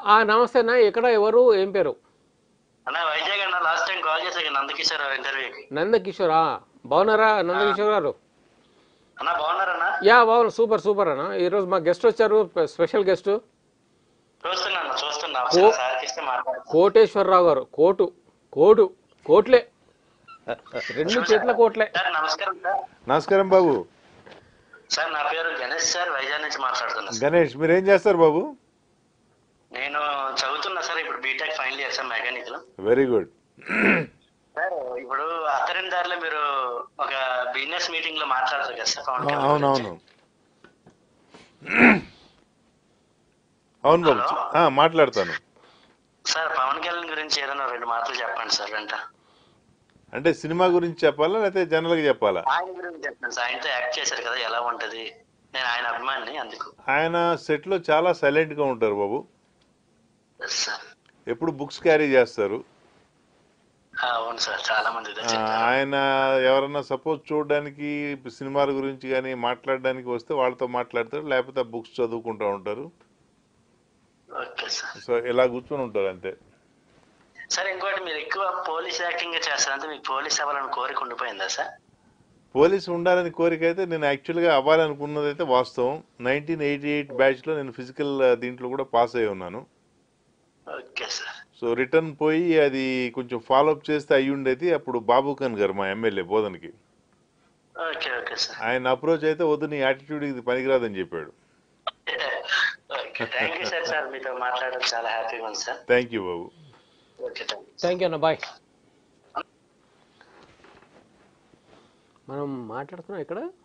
ఆ, నమస్తే అన్న ఎక్కడ ఎవరు ఏం పేరు అన్న వైజాగ్ అన్న లాస్ట్ టైం కాల్ చేశాను నందకిషోర్ ఇంటర్వ్యూకి నందకిషోరా బాగున్నారా నందకిషోర్ గారు అన్న బాగున్నారన్నా యా బాగున్నా సూపర్ సూపర్ అన్న ఈరోజు మా గెస్ట్ వచ్చారు స్పెషల్ గెస్ట్ చూస్తున్నా అన్న చూస్తున్నా ఒకసారి సార్కి ఇస్తే మాట్లాడుతున్నా కోటేశ్వరరావు గారు కోటు కోటు కోట్లే రెండు చేతుల కోట్లే సార్ నమస్కారం సార్ నమస్కారం బాబు సార్ నా పేరు గణేష్ సార్ వైజాగ్ నుంచి మాట్లాడుతున్నా సార్ గణేష్ మీరు ఏం చేస్తారు బాబు నేను చదువుతున్నా సార్ ఇప్పుడు B Tech final year sir mechanical very good sir ఇప్పుడు అత్తరిన దారిలో మీరు ఒక బిజినెస్ మీటింగ్ లో మాట్లాడతారు కదా సార్ పవన్ కళ్యాణ్ అవునవును గురించి. అవును బాబు హలో? ఆ, మాట్లాడతాను సార్ పవన్ కళ్యాణ్ గురించి ఏదైనా రెండు మాటలు చెప్పండి సార్ వెంట అంటే సినిమా గురించి చెప్పాలా లేకపోతే జనరల్గా చెప్పాలా ఆయన గురించి చెప్పండి సార్ ఆయనతో యాక్ట్ చేశారు కదా ఎలా ఉంటది నేను ఆయన అభిమాని అందుకు ఆయన సెట్లో చాలా సైలెంట్గా ఉంటారు బాబు ఎస్ సార్ ఎప్పుడు బుక్స్ క్యారీ చేస్తారు ఆ, అవును సార్ చాలా మంది ఇదే ఆ, చెప్తారు. ఆయన ఎవరన్నా సపోజ్ చూడడానికి సినిమాల గురించి కానీ మాట్లాడడానికి వస్తే వాళ్ళతో మాట్లాడతారు లేకపోతే బుక్స్ చదువుకుంటూ ఉంటారు ఓకే సార్ సో ఇలా కూర్చొని ఉంటారు అంతే సార్ ఇంకోటి మీరు ఎక్కువ పోలీస్ యాక్టింగ్ చేస్తారంటే మీకు పోలీస్ అవ్వాలని కోరిక ఉండిపోయిందా సార్ పోలీసు ఉండాలని కోరిక అయితే నేను యాక్చువల్గా అవ్వాలనుకున్నది అయితే వాస్తవం నైన్టీన్ ఎయిటీ ఎయిట్ బ్యాచ్లో నేను ఫిజికల్ దీంట్లో కూడా పాస్ అయి ఉన్నాను ఓకే సార్ సో రిటర్న్ పోయి అది కొంచెం ఫాలోఅప్ చేస్తే అయ్యి ఉండేది అప్పుడు బాబు ఖాన్ గారు మా ఎమ్మెల్యే బోధనకి ఓకే ఓకే సార్ ఆయన అప్రోచ్ అయితే వద్దు నీ యాటిట్యూడ్ ఇది పనికిరాదని చెప్పాడు okay thank you sir sir మీతో మాట్లాడడం చాలా హ్యాపీగా ఉంది సార్ థ్యాంక్ యూ బాబు okay thank you thank you అన్న బాయ్ మనం మాట్లాడుతున్నాం ఇక్కడ